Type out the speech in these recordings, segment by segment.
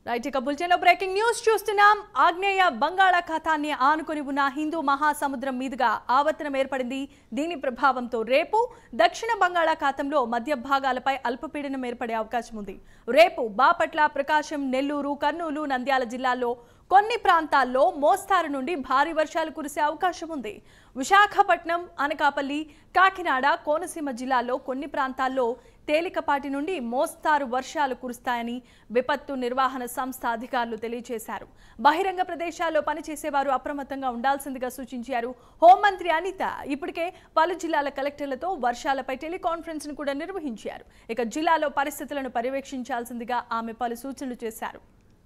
right ఇక బులెటిన్లో breaking news చూస్తున్నాం ఆగ్నేయ బంగాళాఖాతాన్ని ఆనుకొని ఉన్న హిందూ మహాసముద్రం మీదుగా ఆవర్తనం ఏర్పడింది దీని ప్రభావంతో రేపు దక్షిణ బంగాళాఖాతంలో మధ్య భాగాలపై అల్పపీడనం ఏర్పడే అవకాశం ఉంది రేపు బాపట్ల ప్రకాశం నెల్లూరు కర్నూలు నంద్యాల జిల్లాల్లో కొన్ని ప్రాంతాల్లో మోస్తారు నుండి భారీ వర్షాలు కురిసే అవకాశం ఉంది విశాఖపట్నం అనకాపల్లి కాకినాడ కోనసీమ జిల్లాల్లో కొన్ని ప్రాంతాల్లో తేలికపాటి నుండి మోస్తారు వర్షాలు కురుస్తాయని విపత్తు నిర్వహణ సంస్థ అధికారులు తెలియజేశారు బహిరంగ ప్రదేశాల్లో పనిచేసేవారు అప్రమత్తంగా ఉండాల్సిందిగా సూచించారు హోంమంత్రి అనిత ఇప్పటికే పలు జిల్లాల కలెక్టర్లతో వర్షాలపై టెలికాన్ఫరెన్స్ ను కూడా నిర్వహించారు ఇక జిల్లాలో పరిస్థితులను పర్యవేక్షించాల్సిందిగా ఆమె పలు సూచనలు చేశారు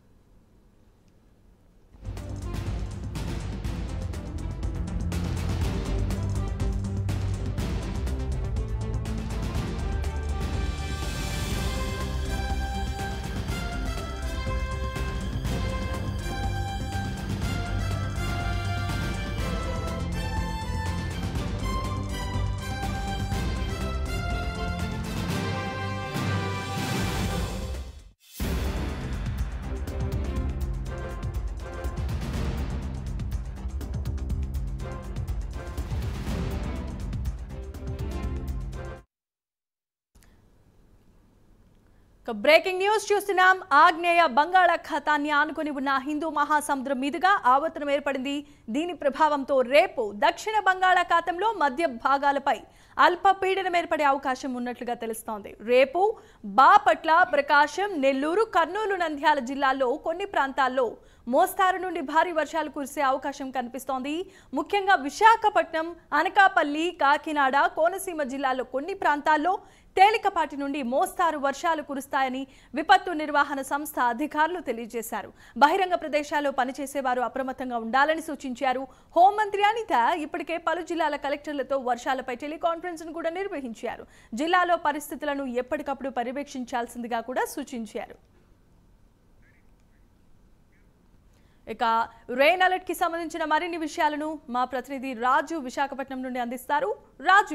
ఇక బ్రేకింగ్ న్యూస్ చూస్తున్నాం ఆగ్నేయ బంగాళాఖాతాన్ని ఆనుకొని ఉన్న హిందూ మహాసముద్రం మీదుగా ఆవర్తనం ఏర్పడింది దీని ప్రభావంతో రేపు దక్షిణ బంగాళాఖాతంలో మధ్య భాగాలపై అల్పపీడనం ఏర్పడే అవకాశం ఉన్నట్లుగా తెలుస్తోంది రేపు బాపట్ల ప్రకాశం నెల్లూరు కర్నూలు నంద్యాల జిల్లాల్లో కొన్ని ప్రాంతాల్లో మోస్తారు నుండి భారీ వర్షాలు కురిసే అవకాశం కనిపిస్తోంది ముఖ్యంగా విశాఖపట్నం అనకాపల్లి కాకినాడ కోనసీమ జిల్లాలో కొన్ని ప్రాంతాల్లో తేలికపాటి నుండి మోస్తారు వర్షాలు కురుస్తాయని విపత్తు నిర్వహణ సంస్థ అధికారులు తెలియజేశారు బహిరంగ ప్రదేశాల్లో పనిచేసేవారు అప్రమత్తంగా ఉండాలని సూచించారు హోంమంత్రి అనిత ఇప్పటికే పలు జిల్లాల కలెక్టర్లతో వర్షాలపై టెలికాన్ఫరెన్స్ ను కూడా నిర్వహించారు జిల్లాలో పరిస్థితులను ఎప్పటికప్పుడు పర్యవేక్షించాల్సిందిగా కూడా సూచించారు ఇక రెయిన్ అలర్ట్ కి సంబంధించిన మరిన్ని విషయాలను మా ప్రతినిధి రాజు విశాఖపట్నం నుండి అందిస్తారు రాజు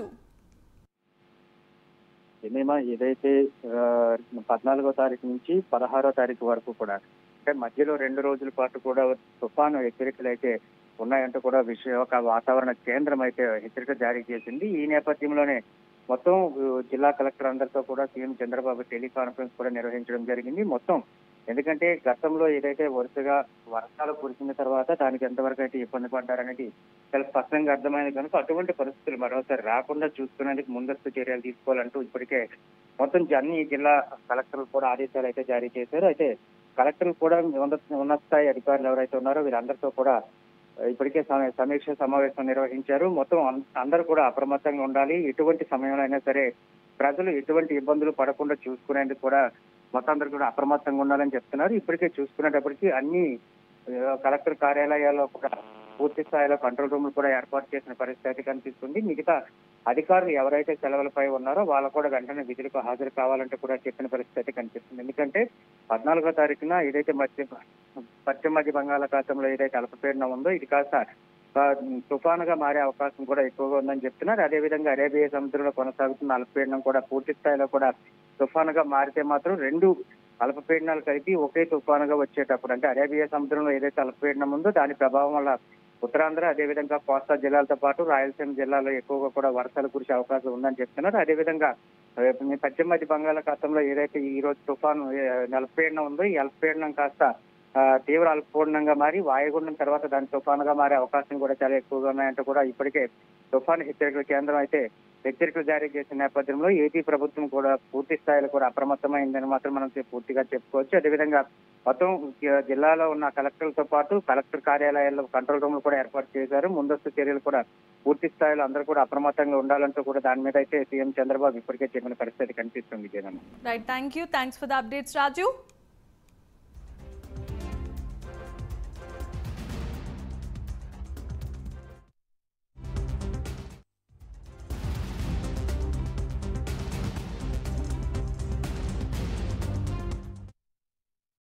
సినిమా ఏదైతే ఆ, పద్నాలుగో తారీఖు నుంచి పదహారో తారీఖు వరకు కూడా అంటే మధ్యలో రెండు రోజుల పాటు కూడా తుఫాను హెచ్చరికలు అయితే ఉన్నాయంటూ కూడా విషయ ఒక వాతావరణ కేంద్రం అయితే హెచ్చరిక జారీ చేసింది ఈ నేపథ్యంలోనే మొత్తం ఆ, జిల్లా కలెక్టర్ అందరితో కూడా సీఎం చంద్రబాబు టెలికాన్ఫరెన్స్ కూడా నిర్వహించడం జరిగింది మొత్తం ఎందుకంటే గతంలో ఏదైతే వరుసగా వర్షాలు కురిసిన తర్వాత దానికి ఎంతవరకు అయితే ఇబ్బంది పడ్డారనేది చాలా స్పష్టంగా అర్థమైంది కనుక అటువంటి పరిస్థితులు మరోసారి రాకుండా చూసుకునేందుకు ముందస్తు చర్యలు తీసుకోవాలంటూ ఇప్పటికే మొత్తం జ- అన్ని జిల్లా కలెక్టర్లు కూడా ఆదేశాలు అయితే జారీ చేశారు అయితే కలెక్టర్లు కూడా ఉన్నత ఉన్నత స్థాయి అధికారులు ఎవరైతే ఉన్నారో వీరందరితో కూడా ఇప్పటికే సమ- సమీక్ష సమావేశం నిర్వహించారు మొత్తం అం- అందరూ కూడా అప్రమత్తంగా ఉండాలి ఎటువంటి సమయంలో అయినా సరే ప్రజలు ఎటువంటి ఇబ్బందులు పడకుండా చూసుకునేందుకు కూడా మొత్తం అందరూ కూడా అప్రమత్తంగా ఉండాలని చెప్తున్నారు ఇప్పటికే చూసుకునేటప్పటికి అన్ని ఆ, కలెక్టర్ కార్యాలయాల్లో కూడా పూర్తి స్థాయిలో కంట్రోల్ రూమ్లు కూడా ఏర్పాటు చేసిన పరిస్థితి అయితే కనిపిస్తుంది మిగతా అధికారులు ఎవరైతే సెలవులపై ఉన్నారో వాళ్ళు కూడా వెంటనే విధులకు హాజరు కావాలంటే కూడా చెప్పిన పరిస్థితి అయితే కనిపిస్తుంది ఎందుకంటే పద్నాలుగో తారీఖున ఏదైతే మధ్య పశ్చిమ మధ్య బంగాళాఖాతంలో ఏదైతే అల్పపీడనం ఉందో ఇది కాస్త ఆ, తుఫానుగా మారే అవకాశం కూడా ఎక్కువగా ఉందని చెప్తున్నారు అదేవిధంగా అరేబియా సముద్రంలో కొనసాగుతున్న అల్పపీడనం కూడా పూర్తి స్థాయిలో కూడా తుఫానుగా మారితే మాత్రం రెండు అల్పపీడనాలు కలిపి ఒకే తుఫానుగా వచ్చేటప్పుడు అంటే అరేబియా సముద్రంలో ఏదైతే అల్పపీడనం ఉందో దాని ప్రభావం వల్ల ఉత్తరాంధ్ర అదేవిధంగా కోస్తా జిల్లాలతో పాటు రాయలసీమ జిల్లాలో ఎక్కువగా కూడా వర్షాలు కురిసే అవకాశం ఉందని చెప్తున్నారు అదేవిధంగా ఆ, ఈ పశ్చిమ మధ్య బంగాళాఖాతంలో ఏదైతే ఈ రోజు తుఫాను ఏ, అల్పపీడనం ఉందో ఈ అల్పపీడనం కాస్త ఆ, తీవ్ర అల్పపూర్ణంగా మారి వాయుగుండం తర్వాత దాని తుఫానుగా మారే అవకాశం కూడా చాలా ఎక్కువగా ఉన్నాయంటూ కూడా ఇప్పటికే తుఫాను హెచ్చరికల కేంద్రం అయితే హెచ్చరికలు జారీ చేసిన నేపథ్యంలో ఏపీ ప్రభుత్వం కూడా పూర్తి స్థాయిలో కూడా అప్రమత్తమైందని మాత్రం మనం చె- పూర్తిగా చెప్పుకోవచ్చు అదేవిధంగా మొత్తం జ- జిల్లాలో ఉన్న కలెక్టర్లతో పాటు కలెక్టర్ కార్యాలయాల్లో కంట్రోల్ రూమ్లు కూడా ఏర్పాటు చేశారు ముందస్తు చర్యలు కూడా పూర్తి స్థాయిలో అందరూ కూడా అప్రమత్తంగా ఉండాలంటూ కూడా దాని మీద అయితే సీఎం చంద్రబాబు ఇప్పటికే చెప్పిన పరిస్థితి కనిపిస్తుంది Jagan right thank you thanks for the updates Raju